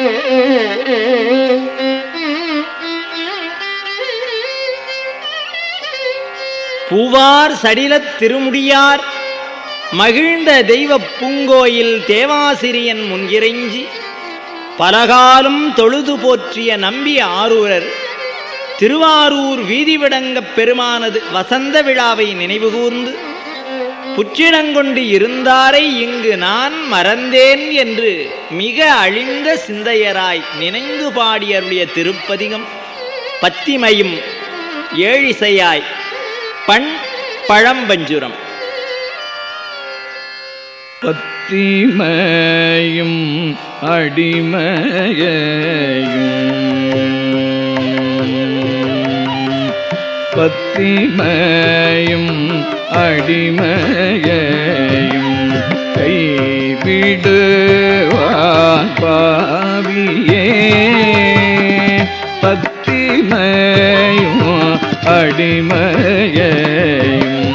பூவார் சடிலத் திருமுடியார் மகிழ்ந்த தெய்வப் பூங்கோயில் தேவாசிரியன் முன்கிறைஞ்சி பலகாலும் தொழுது போற்றிய நம்பி ஆரூரர் திருவாரூர் வீதிவிடங்கப் பெருமானது வசந்த விழாவை நினைவுகூர்ந்து புற்றிடங்கொண்டு இருந்தாரை இங்கு நான் மறந்தேன் என்று மிக அழிந்த சிந்தையராய் நினைந்து பாடியருடைய திருப்பதிகம் பத்திமையும் ஏழிசையாய் பண் பழம்பஞ்சுரம் பத்திமையும் அடிமையையும் பத்திமையும் அடிமையையும் கைவிடுவான் பாவியே பத்திமையும் அடிமையையும்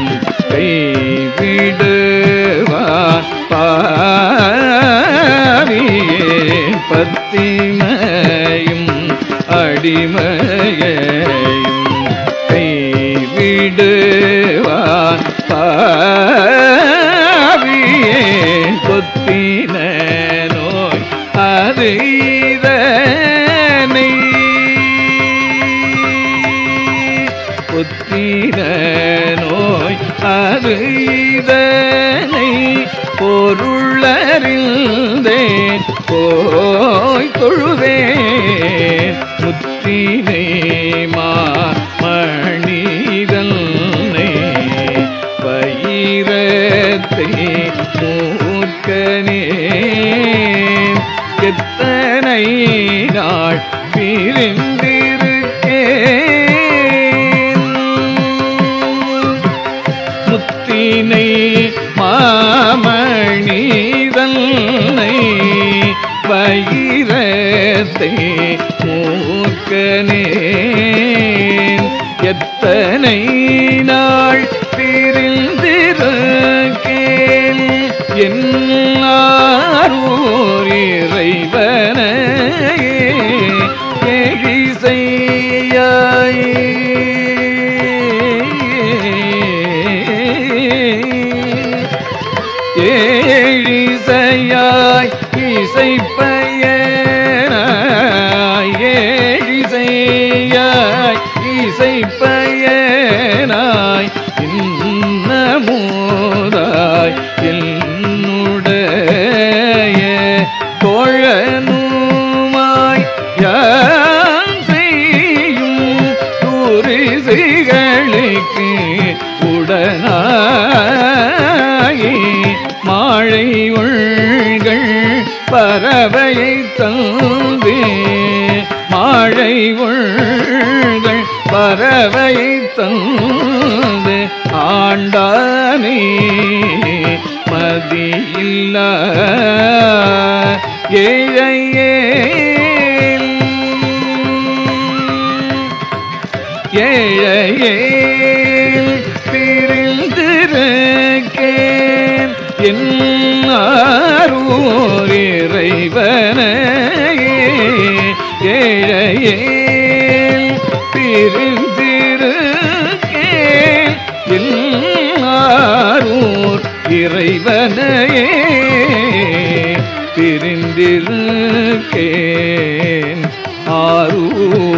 கைவிடுவான் பாவியே பத்திமையும் அடிமையையும் கைவிடுவான் பாவியே பொத்தின நோய் அது இதனை புத்திர நோய் அது இதனை பொருளறிந்தேன் போய் தொழுவேன் முத்தினை மாமணிதல்னை பயிரத்தை மூர்க்கனே எத்தனை நாள் பிரிந்திருக்கேன் முத்தினை மாமணிதன்னை வயிரத்தை மூக்கனேன் எத்தனை நாள் பிரிந்திருக்கேன் எல்லாரூர் இறைவனையே ஏழிசையாய் இசைப்பயனாய் ஏழிசையாய் இசைப்பயனாய் இன்னமோதாய் என்னுடைய தோழனுமாய் யான் செய்யும் துரிசிகளுக்கு உடனாயி மாழை உள்கள் பறவையை தந்து மாழை உள்கள் பறவையை தந்து ஆண்டானே மதியில்ல ஏழையே ஏழையே பிரிந்திருக்கேன் என்னாரூர் இறைவனையே ஏழையே பிரிந்திருக்கேன் எல்லாரூர் இறைவனையே பிரிந்திருக்கேன் ஆரூர்